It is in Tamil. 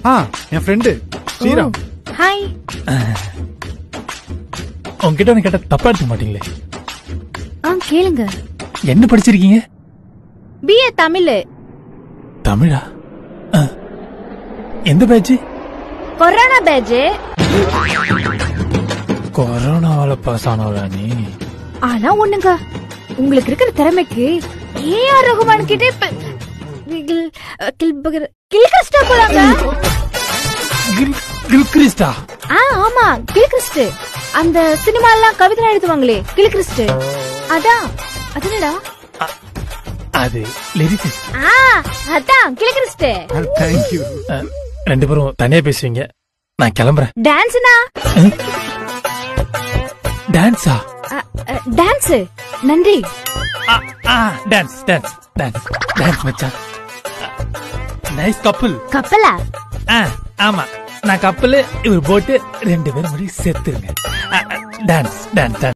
ஆ என் ஃப்ரெண்டு ஸ்ரீராம் ஹாய் உங்ககிட்ட ஒன்று கேட்டா தப்பா எடுத்துக்க மாட்டீங்களே ஆ கேளுங்க என்ன படிச்சிருக்கீங்க பிஏ தமிழ் தமிழா ஆ. எந்த பேட்ச் கொரோனா பேட்ச் கொரோனாவால பாஸ் ஆனவளா நீ ஆனா ஒண்ணுங்க உங்களுக்கு இருக்கிற திறமைக்கு ஏஆர் ரகுமான் கிட்டே ப- கில் கில் கில் கிறிஸ்டா போலாங்க கில் கில்கிரிஸ்டா ஆ ஆமா கில் கிறிஸ்ட் அந்த சினிமா எல்லாம் கவிதை எழுதுவாங்களே கில் கிறிஸ்ட் அதான் அதுனடா அது லிரிசிஸ்ட் ஆ அதான் கில் கிறிஸ்ட் தேங்க்யூ ரெண்டு பேரும் தனியா பேசுவீங்க நான் கிளம்புறேன் டான்ஸ்னா டான்ஸா டான்ஸ் நன்றி டான்ஸ் டான்ஸ் டான்ஸ் டான்ஸ் மச்சான் நைஸ் கப்பல் கப்பலா ஆமா நான் கப்பல் இவர் போட்டு ரெண்டு பேரும் முடி சேர்த்துருங்க டான்ஸ் டான்ஸ் டான்ஸ்